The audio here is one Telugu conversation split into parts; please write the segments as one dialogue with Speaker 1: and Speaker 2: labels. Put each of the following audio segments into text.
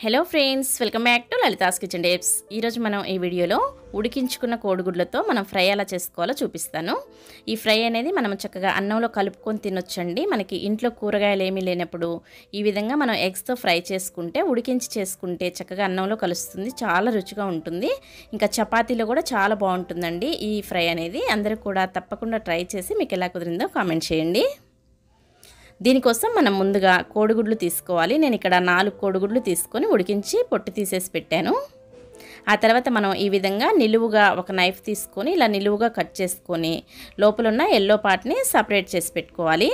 Speaker 1: hello friends welcome back to Lalitha's kitchen డేప్స్ ఈరోజు మనం ఈ వీడియోలో ఉడికించుకున్న కోడిగుడ్లతో మనం ఫ్రై ఎలా చేసుకోవాలో చూపిస్తాను ఈ ఫ్రై అనేది మనం చక్కగా అన్నంలో కలుపుకొని తినొచ్చండి మనకి ఇంట్లో కూరగాయలు ఏమీ లేనప్పుడు ఈ విధంగా మనం ఎగ్స్తో ఫ్రై చేసుకుంటే ఉడికించి చేసుకుంటే చక్కగా అన్నంలో కలుస్తుంది చాలా రుచిగా ఉంటుంది ఇంకా చపాతీలో కూడా చాలా బాగుంటుందండి ఈ ఫ్రై అనేది అందరూ కూడా తప్పకుండా ట్రై చేసి మీకు ఎలా కుదిరిందో కామెంట్ చేయండి దీనికోసం మనం ముందుగా కోడిగుడ్లు తీసుకోవాలి నేను ఇక్కడ నాలుగు కోడిగుడ్లు తీసుకొని ఉడికించి పొట్టు తీసేసి పెట్టాను ఆ తర్వాత మనం ఈ విధంగా నిలువుగా ఒక నైఫ్ తీసుకొని ఇలా నిలువుగా కట్ చేసుకొని లోపల ఉన్న ఎల్లో పార్ట్ని సపరేట్ చేసి పెట్టుకోవాలి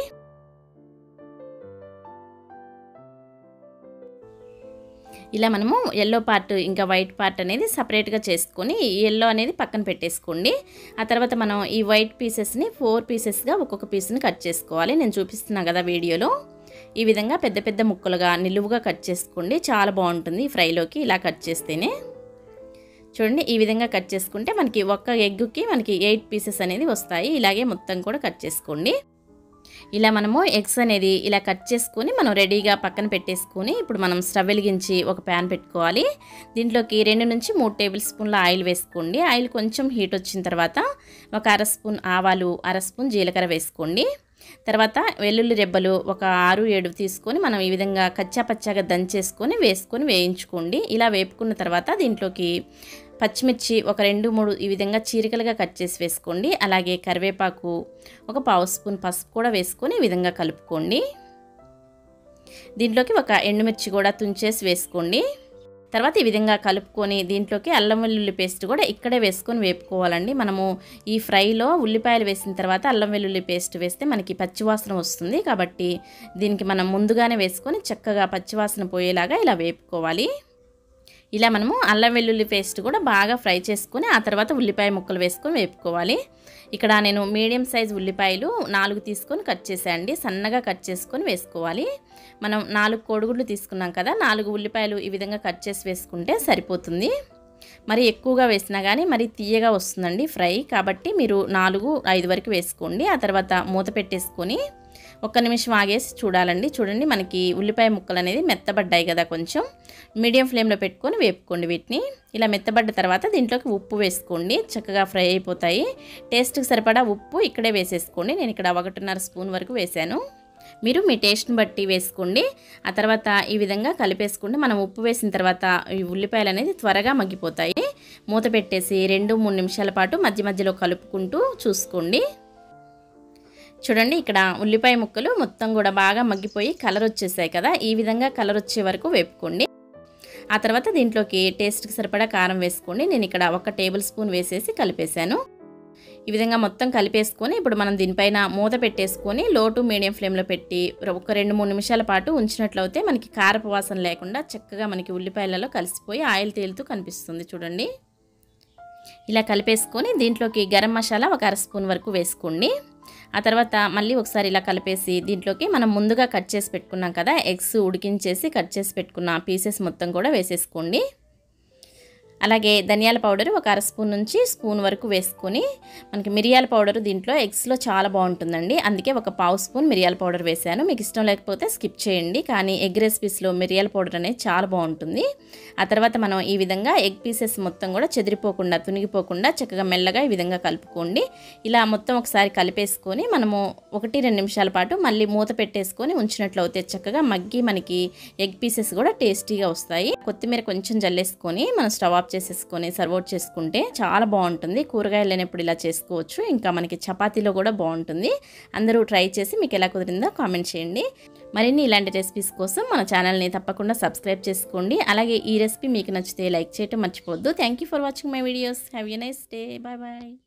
Speaker 1: ఇలా మనము ఎల్లో పార్ట్ ఇంకా వైట్ పార్ట్ అనేది సపరేట్గా చేసుకొని ఈ ఎల్లో అనేది పక్కన పెట్టేసుకోండి ఆ తర్వాత మనం ఈ వైట్ పీసెస్ని ఫోర్ పీసెస్గా ఒక్కొక్క పీస్ని కట్ చేసుకోవాలి నేను చూపిస్తున్నా కదా వీడియోలో ఈ విధంగా పెద్ద పెద్ద ముక్కలుగా నిలువుగా కట్ చేసుకోండి చాలా బాగుంటుంది ఈ ఫ్రైలోకి ఇలా కట్ చేస్తేనే చూడండి ఈ విధంగా కట్ చేసుకుంటే మనకి ఒక్క ఎగ్గుకి మనకి ఎయిట్ పీసెస్ అనేది వస్తాయి ఇలాగే మొత్తం కూడా కట్ చేసుకోండి ఇలా మనము ఎగ్స్ అనేది ఇలా కట్ చేసుకొని మనం రెడీగా పక్కన పెట్టేసుకొని ఇప్పుడు మనం స్టవ్ వెలిగించి ఒక ప్యాన్ పెట్టుకోవాలి దీంట్లోకి రెండు నుంచి మూడు టేబుల్ స్పూన్ల ఆయిల్ వేసుకోండి ఆయిల్ కొంచెం హీట్ వచ్చిన తర్వాత ఒక అర స్పూన్ ఆవాలు అర స్పూన్ జీలకర్ర వేసుకోండి తర్వాత వెల్లుల్లి రెబ్బలు ఒక ఆరు ఏడు తీసుకొని మనం ఈ విధంగా కచ్చా పచ్చాగా దంచేసుకొని వేసుకొని వేయించుకోండి ఇలా వేపుకున్న తర్వాత దీంట్లోకి పచ్చిమిర్చి ఒక రెండు మూడు ఈ విధంగా చీరికలుగా కట్ చేసి వేసుకోండి అలాగే కరివేపాకు ఒక పావు స్పూన్ పసుపు కూడా వేసుకొని ఈ విధంగా కలుపుకోండి దీంట్లోకి ఒక ఎండుమిర్చి కూడా తుంచేసి వేసుకోండి తర్వాత ఈ విధంగా కలుపుకొని దీంట్లోకి అల్లం వెల్లుల్లి పేస్ట్ కూడా ఇక్కడే వేసుకొని వేపుకోవాలండి మనము ఈ ఫ్రైలో ఉల్లిపాయలు వేసిన తర్వాత అల్లం వెల్లుల్లి పేస్ట్ వేస్తే మనకి పచ్చివాసన వస్తుంది కాబట్టి దీనికి మనం ముందుగానే వేసుకొని చక్కగా పచ్చివాసన పోయేలాగా ఇలా వేపుకోవాలి ఇలా మనము అల్లం వెల్లుల్లి పేస్ట్ కూడా బాగా ఫ్రై చేసుకొని ఆ తర్వాత ఉల్లిపాయ ముక్కలు వేసుకొని వేపుకోవాలి ఇక్కడ నేను మీడియం సైజ్ ఉల్లిపాయలు నాలుగు తీసుకొని కట్ చేసాయండి సన్నగా కట్ చేసుకొని వేసుకోవాలి మనం నాలుగు కోడిగుడ్లు తీసుకున్నాం కదా నాలుగు ఉల్లిపాయలు ఈ విధంగా కట్ చేసి వేసుకుంటే సరిపోతుంది మరి ఎక్కువగా వేసినా కానీ మరి తీయగా వస్తుందండి ఫ్రై కాబట్టి మీరు నాలుగు ఐదు వరకు వేసుకోండి ఆ తర్వాత మూత పెట్టేసుకొని ఒక్క నిమిషం ఆగేసి చూడాలండి చూడండి మనకి ఉల్లిపాయ ముక్కలు అనేది మెత్తబడ్డాయి కదా కొంచెం మీడియం ఫ్లేమ్లో పెట్టుకొని వేపుకోండి వీటిని ఇలా మెత్తబడ్డ తర్వాత దీంట్లోకి ఉప్పు వేసుకోండి చక్కగా ఫ్రై అయిపోతాయి టేస్ట్కి సరిపడా ఉప్పు ఇక్కడే వేసేసుకోండి నేను ఇక్కడ ఒకటిన్నర స్పూన్ వరకు వేశాను మీరు మీ టేస్ట్ని బట్టి వేసుకోండి ఆ తర్వాత ఈ విధంగా కలిపేసుకోండి మనం ఉప్పు వేసిన తర్వాత ఈ ఉల్లిపాయలు అనేది త్వరగా మగ్గిపోతాయి మూత పెట్టేసి రెండు మూడు నిమిషాల పాటు మధ్య మధ్యలో కలుపుకుంటూ చూసుకోండి చూడండి ఇక్కడ ఉల్లిపాయ ముక్కలు మొత్తం కూడా బాగా మగ్గిపోయి కలర్ వచ్చేసాయి కదా ఈ విధంగా కలర్ వచ్చే వరకు వేపుకోండి ఆ తర్వాత దీంట్లోకి టేస్ట్కి సరిపడా కారం వేసుకోండి నేను ఇక్కడ ఒక టేబుల్ స్పూన్ వేసేసి కలిపేశాను ఈ విధంగా మొత్తం కలిపేసుకొని ఇప్పుడు మనం దీనిపైన మూత పెట్టేసుకొని లో టు మీడియం ఫ్లేమ్లో పెట్టి ఒక రెండు మూడు నిమిషాల పాటు ఉంచినట్లయితే మనకి కారపు వాసన లేకుండా చక్కగా మనకి ఉల్లిపాయలలో కలిసిపోయి ఆయిల్ తేలుతూ కనిపిస్తుంది చూడండి ఇలా కలిపేసుకొని దీంట్లోకి గరం మసాలా ఒక అర స్పూన్ వరకు వేసుకోండి ఆ తర్వాత మళ్ళీ ఒకసారి ఇలా కలిపేసి దీంట్లోకి మనం ముందుగా కట్ చేసి పెట్టుకున్నాం కదా ఎగ్స్ ఉడికించేసి కట్ చేసి పెట్టుకున్న పీసెస్ మొత్తం కూడా వేసేసుకోండి అలాగే ధనియాల పౌడర్ ఒక అర స్పూన్ నుంచి స్పూన్ వరకు వేసుకొని మనకి మిరియాల పౌడర్ దీంట్లో ఎగ్స్లో చాలా బాగుంటుందండి అందుకే ఒక పావు స్పూన్ మిరియాల పౌడర్ వేసాను మీకు ఇష్టం లేకపోతే స్కిప్ చేయండి కానీ ఎగ్ రెసిపీస్లో మిరియాల పౌడర్ అనేది చాలా బాగుంటుంది ఆ తర్వాత మనం ఈ విధంగా ఎగ్ పీసెస్ మొత్తం కూడా చెదిరిపోకుండా తునిగిపోకుండా చక్కగా మెల్లగా ఈ విధంగా కలుపుకోండి ఇలా మొత్తం ఒకసారి కలిపేసుకొని మనము ఒకటి రెండు నిమిషాల పాటు మళ్ళీ మూత పెట్టేసుకొని ఉంచినట్లయితే చక్కగా మగ్గి మనకి ఎగ్ పీసెస్ కూడా టేస్టీగా వస్తాయి కొత్తిమీర కొంచెం జల్లేసుకొని మనం స్టవ్ ఆఫ్ చేసేసుకొని సర్వ్ అవుట్ చేసుకుంటే చాలా బాగుంటుంది కూరగాయలు లేనప్పుడు ఇలా చేసుకోవచ్చు ఇంకా మనకి చపాతీలో కూడా బాగుంటుంది అందరూ ట్రై చేసి మీకు ఎలా కుదిరిందో కామెంట్ చేయండి మరిన్ని ఇలాంటి రెసిపీస్ కోసం మన ఛానల్ని తప్పకుండా సబ్స్క్రైబ్ చేసుకోండి అలాగే ఈ రెసిపీ మీకు నచ్చితే లైక్ చేయటం మర్చిపోవద్దు thank you for watching my videos have you nice day bye bye